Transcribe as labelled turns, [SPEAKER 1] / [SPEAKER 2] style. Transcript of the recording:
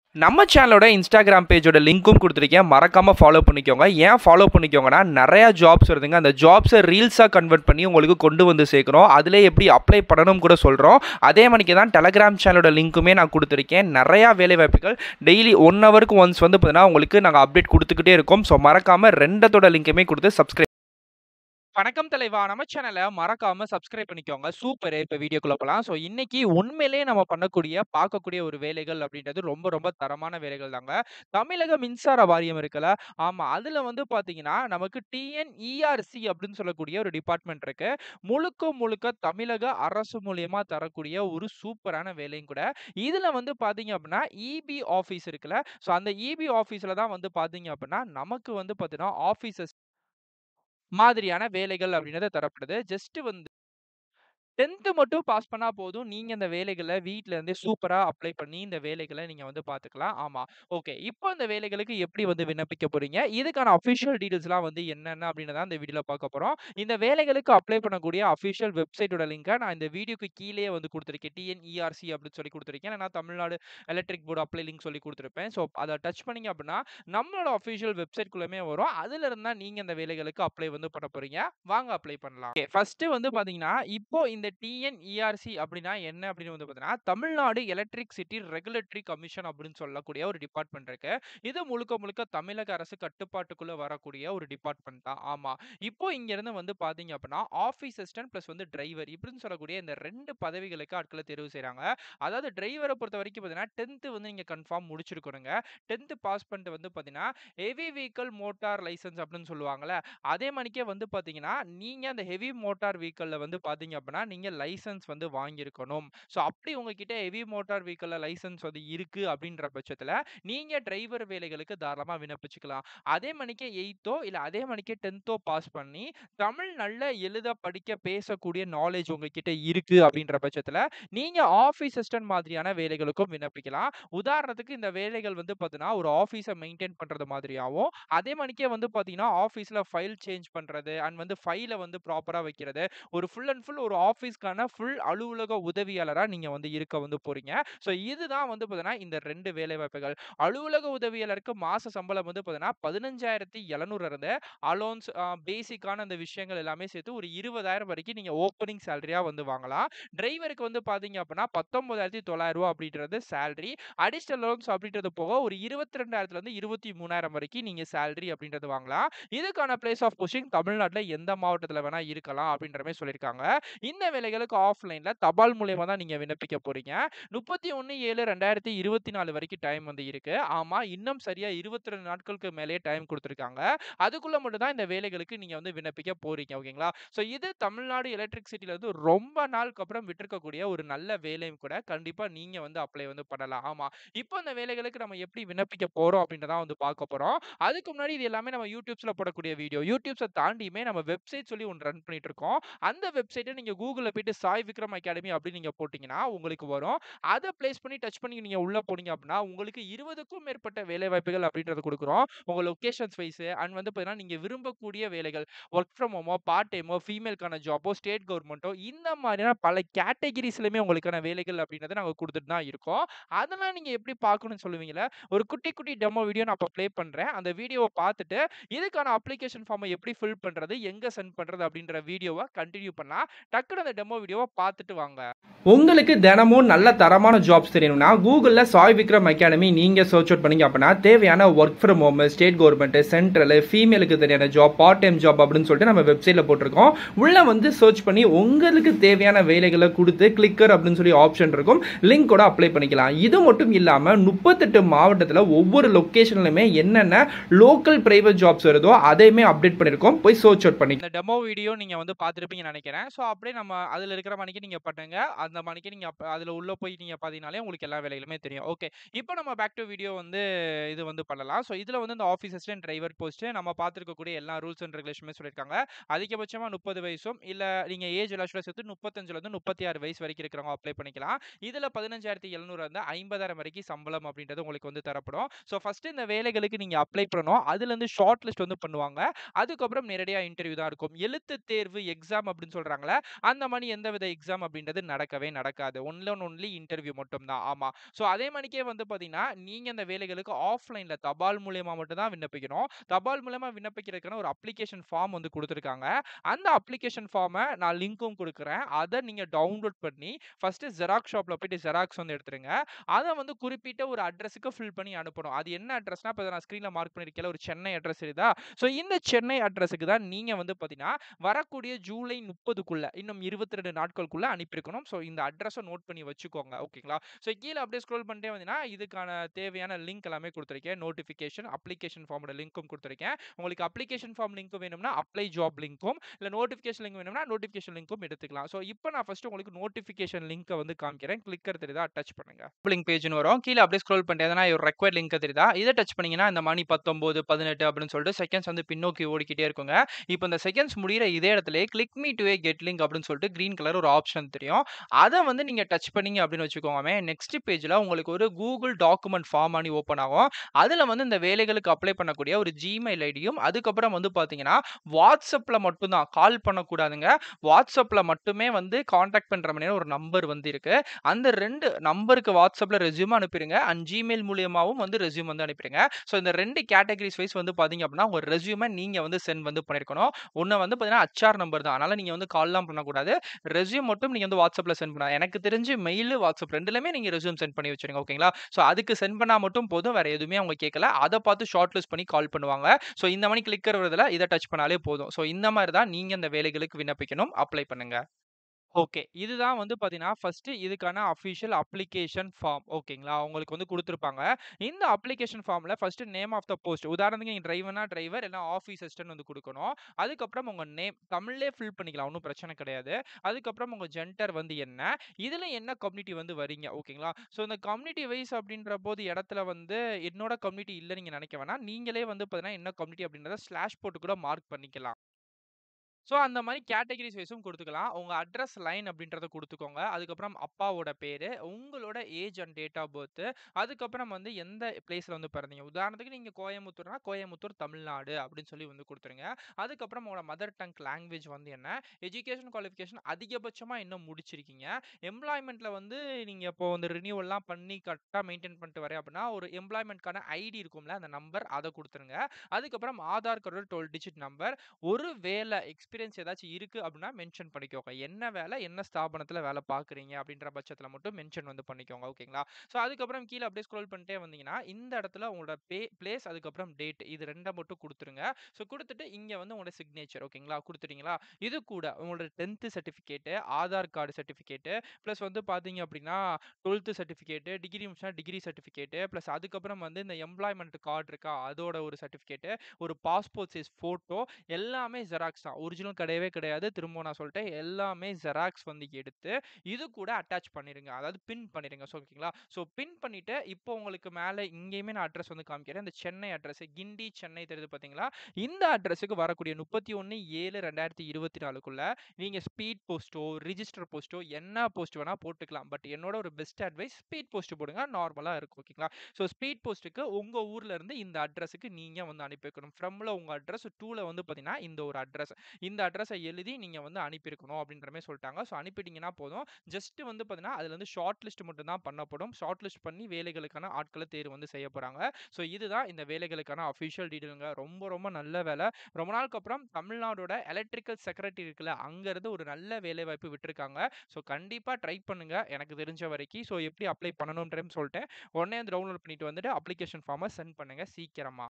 [SPEAKER 1] நம்ம சேனலோட இன்ஸ்டாகிராம் பேஜோட லிங்க்கும் கொடுத்துருக்கேன் மறக்காமல் ஃபாலோ பண்ணிக்கோங்க ஏன் ஃபாலோ பண்ணிக்கோங்கன்னா நிறையா ஜாப்ஸ் வருதுங்க அந்த ஜாப்ஸை ரீல்ஸாக கன்வெர்ட் பண்ணி உங்களுக்கு கொண்டு வந்து சேர்க்குறோம் அதில் எப்படி அப்ளை பண்ணணும் கூட சொல்கிறோம் அதே மணிக்கு தான் டெலகிராம் சேனலோட லிங்க்குமே நான் கொடுத்துருக்கேன் நிறையா வேலைவாய்ப்புகள் டெய்லி ஒன் ஹவருக்கு ஒன்ஸ் வந்து பார்த்தீங்கன்னா உங்களுக்கு நாங்கள் அப்டேட் கொடுத்துக்கிட்டே இருக்கோம் ஸோ மறக்காமல் ரெண்டத்தோட லிங்க்குமே கொடுத்து சப்ஸ்கிரைப் வணக்கம் தலைவா நம்ம சேனலை மறக்காம சப்ஸ்கிரைப் பண்ணிக்கோங்க சூப்பர் இப்போ வீடியோக்குள்ள போகலாம் ஸோ இன்னைக்கு உண்மையிலேயே நம்ம பண்ணக்கூடிய பார்க்கக்கூடிய ஒரு வேலைகள் அப்படின்றது ரொம்ப ரொம்ப தரமான வேலைகள் தாங்க தமிழக மின்சார வாரியம் இருக்குல்ல ஆமா அதுல வந்து பாத்தீங்கன்னா நமக்கு டிஎன்இஆர்சி அப்படின்னு சொல்லக்கூடிய ஒரு டிபார்ட்மெண்ட் இருக்கு முழுக்க முழுக்க தமிழக அரசு மூலியமா தரக்கூடிய ஒரு சூப்பரான வேலையும் கூட இதுல வந்து பாத்தீங்க அப்படின்னா இபி ஆஃபீஸ் இருக்குல்ல ஸோ அந்த இபி ஆஃபீஸ்ல தான் வந்து பாத்தீங்க அப்படின்னா நமக்கு வந்து பாத்தீங்கன்னா ஆஃபீஸஸ் மாதிரியான வேலைகள் அப்படின்றது தரப்படுது ஜஸ்ட் வந்து 10th மட்டும் பாஸ் பண்ணா போதும். நீங்க இந்த வேலைகள வீட்ல இருந்தே சூப்பரா அப்ளை பண்ணி இந்த வேலைகள நீங்க வந்து பார்த்துக்கலாம். ஆமா. ஓகே. இப்போ இந்த வேலைகளுக்கு எப்படி வந்து விண்ணப்பிக்க போறீங்க? இதுக்கான அஃபிஷியல் டீட்டெயில்ஸ்லாம் வந்து என்னென்ன அப்படின்றத இந்த வீடியோல பார்க்க போறோம். இந்த வேலைகளுக்கு அப்ளை பண்ணக்கூடிய அஃபிஷியல் வெப்சைட்டோட லிங்க்க நான் இந்த வீடியோக்கு கீழயே வந்து குடுத்திருக்கேன். டிஎன்இஆர்சி அப்படின்னு சொல்லி குடுத்திருக்கேன். நான் Tamil Nadu electric board apply link சொல்லி குடுத்திருப்பேன். ஸோ அத டச் பண்ணீங்க அப்படின்னா, நம்மளோட அஃபிஷியல் வெப்சைட்குள்ளயுமே வரும். அதுல இருந்தா நீங்க இந்த வேலைகளுக்கு அப்ளை வந்து பண்ண போறீங்க. வாங்க அப்ளை பண்ணலாம். ஓகே. ஃபர்ஸ்ட் வந்து பார்த்தீங்கன்னா, இப்போ இந்த டிஎன்இஆர்சி அப்படின்னா என்ன அப்படின்னு வந்து பார்த்தீங்கன்னா, தமிழ்நாடு எலக்ட்ரிசிட்டி ரெகுலேட்டரி கமிஷன் அப்படின்னு சொல்லக்கூடிய ஒரு டிபார்ட்மெண்ட் இருக்கு. இது முழுக்க முழுக்க தமிழக அரசு கட்டுப்பாட்டுக்குள்ள வரக்கூடிய ஒரு டிபார்ட்மெண்ட் தான். ஆமா. இப்போ இங்க இருந்து வந்து பார்த்தீங்க அப்படின்னா, ஆஃபீஸ் அசிஸ்டன்ட் பிளஸ் வந்து டிரைவர் இப்படின்னு சொல்லக்கூடிய இந்த 2 பதவிகளுக்கு ஆட்கள தேர்வு செய்றாங்க. அதாவது டிரைவர பொறுத்தவரைக்கும் பார்த்தீங்கன்னா, 10th வந்து நீங்க கன்ஃபார்ம் முடிச்சிருக்கணுங்க. 10th பாஸ் பண்ணிட்டு வந்து பார்த்தீங்கன்னா, ஹெவி வெஹிக்கிள் மோட்டார் லைசென்ஸ் அப்படின்னு சொல்லுவாங்கல்ல. அதே மாணிக்கே வந்து பார்த்தீங்கன்னா, நீங்க அந்த ஹெவி மோட்டார் வெஹிக்கிள்ல வந்து பார்த்தீங்க அப்படின்னா, நீங்க லைசென்ஸ் வந்து வாங்கியிருக்கணும். ஸோ அப்படி உங்ககிட்ட ஹெவி மோட்டார் வெஹிக்கிள்ல லைசென்ஸ் வந்து இருக்கு அப்படின்ற பட்சத்துல, நீங்க டிரைவர் வேலைகளுக்கு தாராளமா விண்ணப்பிச்சுக்கலாம். அதே மாணிக்கே 8தோ இல்ல அதே மாணிக்கே 10தோ பாஸ் பண்ணி, தமிழ் நல்லா எழுத, படிக்க, பேசக்கூடிய நாலேட்ஜ் உங்ககிட்ட இருக்கு அப்படின்ற பட்சத்துல, நீங்க ஆஃபீஸ் அசிஸ்டன்ட் மாதிரியான வேலைகளுக்கும் விண்ணப்பிக்கலாம். உதாரணத்துக்கு இந்த வேலைகள் வந்து பார்த்தீங்கன்னா, ஒரு ஆஃபீஸ மெயின்டெயின் பண்றது மாதிரியாவும், அதே மாணிக்கே வந்து பார்த்தீங்கன்னா, ஆஃபீஸ்ல ஃபைல் சேஞ்ச் பண்றது அண்ட் வந்து ஃபைல வந்து ப்ராப்பரா வைக்கிறது. ஒரு ஃபுல் அண்ட் ஃபுல் ஒரு ஆஃபீஸ்க்கான ஃபுல் அலுவலக உதவியாளரா நீங்க வந்து இருக்க வந்து போறீங்க. ஸோ இதுதான் வந்து பார்த்தீங்கன்னா, இந்த 2 வேலைவாய்ப்புகள். அலுவலக உதவியாளருக்கு மாச சம்பளம் வந்து பார்த்தீங்கன்னா, 15,700 இருந்து அலோன்ஸ் அ பேசிக்கான அந்த விஷயங்கள் எல்லாமே சேர்த்து ஒரு 20,000 வரைக்கும் நீங்க ஓப்பனிங் சேலரியா வந்து வாங்கலாம். டிரைவருக்கு வந்து பார்த்தீங்க அப்படின்னா, ரூ. 19,900 அப்படின்றது சேலரி. அடிஷனல் அலோவன்ஸ் அப்படின்றது போக ஒரு 22,000லேருந்து 23,000 வரைக்கும் நீங்க சேலரி அப்படின்றது வாங்கலாம். இதுக்கான பிளேஸ் ஆஃப் போஸ்டிங் தமிழ்நாட்டுல எந்த மாவட்டத்துல வேணா இருக்கலாம் அப்படின்ற மாரி சொல்லியிருக்காங்க. இந்த வேலைகளுக்கு ஆஃப்லைன்ல தபால் மூலியமா தான் நீங்க விண்ணப்பிக்க போறீங்க. 31/7/2024 வரைக்கும் டைம் வந்து இருக்கு. ஆமா. இன்னும் சரியா 22 நாட்களுக்கு மேலேயே டைம் குடுத்திருக்காங்க. அதுக்குள்ள மட்டும் தான் இந்த வேலைகளுக்கு நீங்க வந்து விண்ணப்பிக்க போறீங்க. ஓகேங்களா? ஸோ இது தமிழ்நாடு எலக்ட்ரிசிட்டில இருந்து ரொம்ப நாளுக்கு அப்புறம் விட்டிருக்கக்கூடிய ஒரு நல்ல வேலையும் கூட. கண்டிப்பா நீங்க வந்து அப்ளை வந்து பண்ணலாம். ஆமா. இப்போ இந்த வேலைகளுக்கு நம்ம எப்படி விண்ணப்பிக்க போறோம் அப்படின்றத வந்து பார்க்க போறோம். அதுக்கு முன்னாடி இது எல்லாமே நம்ம யூடியூப்ஸ்ல போடக்கூடிய வீடியோ. யூடியூப்ஸ தாண்டியுமே நம்ம வெப்சைட் சொல்லி ஒண்ணு ரன் பண்ணிட்டு இருக்கோம். அந்த வெப்சைட்ட நீங்க கூகுள்ல போயிட்டு சாய் விக்ரம் அகாடமி அப்படின்னு நீங்க போட்டீங்கன்னா, உங்களுக்கு வரும். அத பிளேஸ் பண்ணி டச் பண்ணி நீங்க உள்ள போனீங்க அப்படின்னா, உங்களுக்கு 20க்கும் மேற்பட்ட வேலைவாய்ப்புகள் அப்படின்றத குடுக்குறோம். உங்க லொகேஷன்ஸ் வைஸ் அண்ட் வந்து பார்த்தீங்கன்னா, நீங்க விரும்பக்கூடிய வேலைகள். வொர்க் ஃப்ரம் ஹோமோ, பார்ட் டைமோ, ஃபீமேல்க்கான ஜாப்போ, ஸ்டேட் கவர்ன்மென்ட்டோ இந்த மாதிரியான பல கேட்டகரிஸ்லயுமே உங்களுக்கான வேலைகள் அப்படின்றத நாங்க குடுத்துட்டு தான் இருக்கோம். அதெல்லாம் நீங்க எப்படி பார்க்கணும்னு சொல்லுவீங்கல்ல. ஒரு குட்டி குட்டி டெமோ வீடியோ நான் இப்ப ப்ளே பண்றேன். அந்த வீடியோவ பார்த்துட்டு, இதுக்கான அப்ளிகேஷன் ஃபார்ம எப்படி ஃபில் பண்றது, எங்க சென்ட் பண்றது அப்படின்ற வீடியோவ கன்டின்யூ பண்ணலாம். டக்குனு அந்த டெமோ வீடியோவ பார்த்துட்டு வாங்க. உங்களுக்கு தினமும் நல்ல தரமான ஜாப்ஸ் தெரியணும்னா, கூகுள்ல சாய் விக்ரம் அகாடமி நீங்க சர்ச் அவுட் பண்ணீங்க அப்படின்னா, தேவையான work from home, state government, central, ஃபீமேலுக்கு தேவையான ஜாப், பார்ட் டைம் ஜாப் அப்படின்னு சொல்லிட்டு நம்ம வெப்சைட்ல போட்டிருக்கோம். உள்ள வந்து சர்ச் பண்ணி உங்களுக்கு தேவையான வேலைகள குடுத்து கிளிக்கர் அப்படின்னு சொல்லி ஆப்ஷன் இருக்கும். லிங்கோட அப்ளை பண்ணிக்கலாம். இது மட்டும் இல்லாம 38 மாவட்டத்துல ஒவ்வொரு லொகேஷன்லயுமே என்னென்ன லோக்கல் பிரைவேட் ஜாப்ஸ் வருதோ அதையுமே அப்டேட் பண்ணியிருக்கோம். போய் சர்ச் அவுட் பண்ணி இந்த டெமோ வீடியோ நீங்க வந்து பார்த்திருப்பீங்கன்னு நினைக்கிறேன். ஸோ அப்படியே நம்ம அதுல இருக்கிற மாணிக்கு நீங்க பண்ணுங்க. அந்த மாணிக்கு நீங்க அப் அதுல உள்ள போய் நீங்க பார்த்தீங்கனாலே உங்களுக்கு எல்லா வேலைகளுமே தெரியும். ஓகே. இப்போ நம்ம பேக் டூ வீடியோ வந்து இது வந்து பண்ணலாம். ஸோ இதுல வந்து இந்த ஆஃபீஸ் அசிஸ்டன்ட், டிரைவர் போஸ்ட் நம்ம பார்த்திருக்கக்கூடிய எல்லா ரூல்ஸ் அண்ட் ரெகுலேஷனுமே சொல்லியிருக்காங்க. அதிகபட்சமா 30 வயசும் இல்ல நீங்க ஏஜ் எலாஸ்டோட சேர்த்து 35லேருந்து 36 வயசு வரைக்கும் இருக்கிறவங்க அப்ளை பண்ணிக்கலாம். இதுல 15,700 இருந்து 50,000 வரைக்கும் சம்பளம் அப்படின்றது உங்களுக்கு வந்து தரப்படும். ஸோ ஃபர்ஸ்ட் இந்த வேலைகளுக்கு நீங்க அப்ளை பண்ணணும். அதுலேருந்து ஷார்ட் லிஸ்ட் வந்து பண்ணுவாங்க. அதுக்கப்புறம் நேரடியா இன்டர்வியூ தான் இருக்கும். எழுத்து தேர்வு எக்ஸாம் அப்படின்னு சொல்றாங்கல்ல, அந்த மாரி எந்தவித எக்ஸாம் அப்படின்றது நடக்கவே நடக்கவே நடக்காது. ஒன்லி அண்ட் ஒன்லி இன்டர்வியூ மட்டும் தான். ஆமா. ஸோ அதே மாணிக்கே வந்து பார்த்தீங்கன்னா, நீங்க இந்த வேலைகளுக்கு ஆஃப்லைன்ல தபால் மூலியமா மட்டும் தான் விண்ணப்பிக்கணும். தபால் மூலியமா விண்ணப்பிக்கிறதுக்கான ஒரு அப்ளிகேஷன் ஃபார்ம் வந்து குடுத்துருக்காங்க. அந்த அப்ளிகேஷன் ஃபார்ம நான் லிங்க்கும் குடுக்குறேன். அத நீங்க டவுன்லோட் பண்ணி ஃபர்ஸ்ட்டு ஜெராக்ஸ் ஷாப்ல போயிட்டு ஜெராக்ஸ் வந்து எடுத்துருங்க. அத வந்து குறிப்பிட்ட ஒரு அட்ரஸ்க்கு ஃபில் பண்ணி அனுப்பணும். அது என்ன அட்ரஸ்னா, இப்ப நான் ஸ்க்ரீன்ல மார்க் பண்ணியிருக்கேன்ல ஒரு சென்னை அட்ரஸ் தெரியுதா? ஸோ இந்த சென்னை அட்ரஸ்க்கு தான் நீங்க வந்து பார்த்தீங்கன்னா, வரக்கூடிய ஜூலை 30க்குள்ள இன்னும் 22 நாட்களுக்குள்ள அனுப்பியிருக்கணும். ஸோ இந்த அட்ரஸ நோட் பண்ணி வச்சுக்கோங்க. ஓகேங்களா? ஸோ கீழ அப்படியே ஸ்க்ரோல் பண்ணிட்டே வந்தீங்கன்னா, இதுக்கான தேவையான லிங்க் எல்லாமே குடுத்துருக்கேன். நோட்டிஃபிகேஷன், அப்ளிகேஷன் ஃபார்மோட லிங்க்கும் குடுத்துருக்கேன். உங்களுக்கு அப்ளிகேஷன் ஃபார்ம் லிங்க் வேணும்னா, அப்ளை ஜாப் லிங்க்கும், இல்ல நோட்டிஃபிகேஷன் லிங்க் வேணும்னா, நோட்டிஃபிகேஷன் லிங்க்கும் எடுத்துக்கலாம். ஸோ இப்ப நான் ஃபர்ஸ்ட்டு உங்களுக்கு நோட்டிஃபிகேஷன் லிங்க்க வந்து காமிக்கிறேன். கிளிக்கர் தெரியுதா? டச் பண்ணுங்க. லிங்க் பேஜ்ன்னு வரும். கீழ அப்படியே ஸ்க்ரோல் பண்ணிட்டே எதனா ஒரு ரெக்வயர்ட் லிங்க் தெரியுதா? இத டச் பண்ணீங்கன்னா, இந்த மணி 19, 18 அப்படின்னு சொல்லிட்டு செகண்ட்ஸ் வந்து பின்னோக்கி ஓடிக்கிட்டே இருக்குங்க. இப்ப இந்த செகண்ட்ஸ் முடியிற இதே இடத்திலேயே click me to a get link அப்படின்னு சொல்லிட்டு கிரீன் கலர் ஒரு ஆப்ஷன் தெரியும். அத வந்து நீங்க டச் பண்ணீங்க அப்படின்னு வச்சுக்கோங்கமே, நெக்ஸ்ட் பேஜ்ல உங்களுக்கு ஒரு கூகுள் டாக்குமெண்ட் ஃபார்ம் மாரி ஓப்பன் ஆகும். அதுல வந்து இந்த வேலைகளுக்கு அப்ளை பண்ணக்கூடிய ஒரு ஜிமெயில் ஐடியும், அதுக்கப்புறம் வந்து பார்த்தீங்கன்னா, WhatsAppல மட்டும் தான் கால் பண்ணக்கூடாதுங்க. WhatsAppல மட்டுமே வந்து கான்டாக்ட் பண்ற மாரியான ஒரு நம்பர் வந்து இருக்கு. அந்த 2 நம்பருக்கு WhatsAppல ரெஸ்யூம் அனுப்பிருங்க. அண்ட் Gmail மூலியமாவும் வந்து ரெஸ்யூம் வந்து அனுப்பிருங்க. ஸோ இந்த 2 கேட்டகரிஸ் வைஸ் வந்து பார்த்தீங்க அப்படின்னா, உங்க ரெஸ்யூம நீங்க வந்து சென்ட் வந்து பண்ணியிருக்கணும். ஒண்ணு வந்து பார்த்தீங்கன்னா, ஹெச்ஆர் நம்பர் தான். அதனால நீங்க வந்து கால்லாம் பண்ணக்கூடாது. ரெஸ்யூம் மட்டும் நீங்க வந்து WhatsAppல சென்ட் பண்ணலாம். எனக்கு தெரிஞ்சு மெயிலு, WhatsApp 2லயுமே நீங்க ரெஸ்யூம் சென்ட் பண்ணி வச்சுருங்க. ஓகேங்களா? ஸோ அதுக்கு சென்ட் பண்ணா மட்டும் போதும். வேற எதுவுமே அவங்க கேட்கல. அத பார்த்து ஷார்ட் லிஸ்ட் பண்ணி கால் பண்ணுவாங்க. ஸோ இந்த மாரி கிளிக்கர் வருதுல, இத டச் பண்ணாலே போதும். ஸோ இந்த மாரி தான் நீங்க இந்த வேலைகளுக்கு விண்ணப்பிக்கணும். அப்ளை பண்ணுங்க. ஓகே. இதுதான் வந்து பார்த்தீங்கன்னா, ஃபர்ஸ்ட்டு இதுக்கான அஃபிஷியல் அப்ளிகேஷன் ஃபார்ம். ஓகேங்களா? உங்களுக்கு வந்து குடுத்துருப்பாங்க. இந்த அப்ளிகேஷன் ஃபார்ம்ல first name of the post. உதாரணத்துக்கு நீங்க டிரைவர்னா டிரைவர், இல்ல ஆஃபீஸ் அசிஸ்டன்ட் வந்து குடுக்கணும். அதுக்கப்புறம் உங்க நேம் தமிழ்லயே ஃபில் பண்ணிக்கலாம். ஒண்ணும் பிரச்சனை கிடையாது. அதுக்கப்புறம் உங்க ஜெண்டர் வந்து என்ன? இதுல என்ன கம்யூனிட்டி வந்து வரீங்க. ஓகேங்களா? ஸோ இந்த கம்யூனிட்டி வைஸ் அப்படின்றபோது இடத்துல வந்து என்னோட கம்யூனிட்டி இல்ல நீங்க நினைக்க வேணாம். நீங்களே வந்து பார்த்தீங்கன்னா, என்ன கம்யூனிட்டி அப்படின்றத ஸ்லாஷ் போட்டு கூட மார்க் பண்ணிக்கலாம். ஸோ அந்த மாரி கேட்டகரிஸ் வைஸும் குடுத்துக்கலாம். உங்க அட்ரஸ் லைன் அப்படின்றத குடுத்துக்கோங்க. அதுக்கப்புறம் அப்பாவோட பேரு, உங்களோட age and date of birth, அதுக்கப்புறம் வந்து எந்த பிளேஸ்ல வந்து பிறந்தீங்க. உதாரணத்துக்கு நீங்க கோயம்புத்தூர்னா, கோயம்புத்தூர் தமிழ்நாடு அப்படின்னு சொல்லி வந்து குடுத்துருங்க. அதுக்கப்புறம் உங்களோட மதர் டங் லாங்குவேஜ் வந்து என்ன? எஜுகேஷன் குவாலிஃபிகேஷன் அதிகபட்சமா என்ன முடிச்சிருக்கீங்க? எம்ப்ளாய்மென்ட்ல வந்து நீங்க இப்போ வந்து ரினியூவல்லாம் பண்ணி கரெக்ட்டா மெயின்டெயின் பண்ணிட்டு வரேன் அப்படின்னா, ஒரு எம்ப்ளாய்மென்ட்க்கான ஐடி இருக்கும்ல, அந்த நம்பர் அத குடுத்துருங்க. அதுக்கப்புறம் ஆதார் கார்டோட 12 டிஜிட் நம்பர். ஒரு வேல எக்ஸ்பீரியன்ஸ் ஏதாச்சும் இருக்கு அப்படின்னா மென்ஷன் பண்ணிக்கோங்க. என்ன வேல, என்ன ஸ்தாபனத்தில வேல பார்க்குறீங்க அப்படின்ற பட்சத்தில மட்டும் மென்ஷன் வந்து பண்ணிக்கோங்க. ஓகேங்களா? ஸோ அதுக்கப்புறம் கீழ அப்படியே ஸ்க்ரோல் பண்ணிட்டே வந்தீங்கன்னா, இந்த இடத்துல உங்களோட பே பிளேஸ் அதுக்கப்புறம் டேட் இது 2 மட்டும் குடுத்துருங்க. ஸோ குடுத்துட்டு இங்க வந்து உங்களோட சிக்னேச்சர் ஓகேங்களா? குடுத்துட்டீங்களா? இது கூட உங்களோட 10த் certificate, Aadhaar card certificate, plus வந்து பார்த்தீங்க அப்படின்னா, 12த் சர்டிஃபிகேட், டிகிரி முடிச்சா டிகிரி சர்டிஃபிகேட், பிளஸ் அதுக்கப்புறம் வந்து இந்த எம்ப்ளாய்மென்ட் கார்டு இருக்கா, அதோட ஒரு சர்டிஃபிகேட், ஒரு பாஸ்போர்ட் சைஸ் ஃபோட்டோ எல்லாமே ஜெராக்ஸ் தான். ஒரிஜினல் கிடையவே கிடையாது. திரும்பவும் நான் சொல்லிட்டேன். எல்லாமே ஜெராக்ஸ் வந்து எடுத்து, இது கூட அட்டாச் பண்ணிருங்க. அதாவது பின் பண்ணிருங்க. ஸோ ஓகேங்களா? ஸோ பின் பண்ணிட்டு, இப்போ உங்களுக்கு மேல இங்கேயுமே நான் அட்ரஸ் வந்து காமிக்கிறேன். இந்த சென்னை அட்ரஸ் கிண்டி, சென்னை தெரியுது பார்த்தீங்களா? இந்த அட்ரஸ்க்கு வரக்கூடிய 31/7/2024க்குள்ள நீங்க ஸ்பீட் போஸ்ட்டோ, ரிஜிஸ்டர் போஸ்ட்டோ என்ன போஸ்ட் வேணா போட்டுக்கலாம். பட் என்னோட ஒரு பெஸ்ட் அட்வைஸ் ஸ்பீட் போஸ்ட் போடுங்க. நார்மலா இருக்கும். ஓகேங்களா? ஸோ ஸ்பீட் போஸ்ட்டுக்கு உங்க ஊர்ல இருந்து இந்த அட்ரஸ்க்கு நீங்க வந்து அனுப்பி வைக்கணும். ஃப்ரம்ல உங்க அட்ரஸ், டூல வந்து பார்த்தீங்கன்னா, இந்த ஒரு அட்ரஸ். இந்த அட்ரஸ எழுதி நீங்க வந்து அனுப்பியிருக்கணும் அப்படின்ற மாரி சொல்ட்டாங்க. ஸோ அனுப்பிட்டீங்கன்னா போதும். ஜஸ்ட் வந்து பார்த்தீங்கன்னா, அதுல வந்து ஷார்ட் லிஸ்ட் மட்டும் தான் பண்ணப்படும். ஷார்ட் லிஸ்ட் பண்ணி வேலைகளுக்கான ஆட்கள தேர்வு வந்து செய்ய போறாங்க. ஸோ இதுதான் இந்த வேலைகளுக்கான அஃபிஷியல் டீட்டெயில்ங்க. ரொம்ப ரொம்ப நல்ல வேல. ரொம்ப நாளுக்கு அப்புறம் தமிழ்நாடோட எலக்ட்ரிக்கல் செக்ரட்டரி இருக்குல்ல, அங்க இருந்து ஒரு நல்ல வேலைவாய்ப்பு விட்டுருக்காங்க. ஸோ கண்டிப்பா ட்ரை பண்ணுங்க. எனக்கு தெரிஞ்ச வரைக்கும். ஸோ எப்படி அப்ளை பண்ணணும்ன்றதையும் சொல்ட்டேன். உடனே வந்து டவுன்லோட் பண்ணிட்டு வந்துட்டு அப்ளிகேஷன் ஃபார்ம சென்ட் பண்ணுங்க சீக்கிரமா.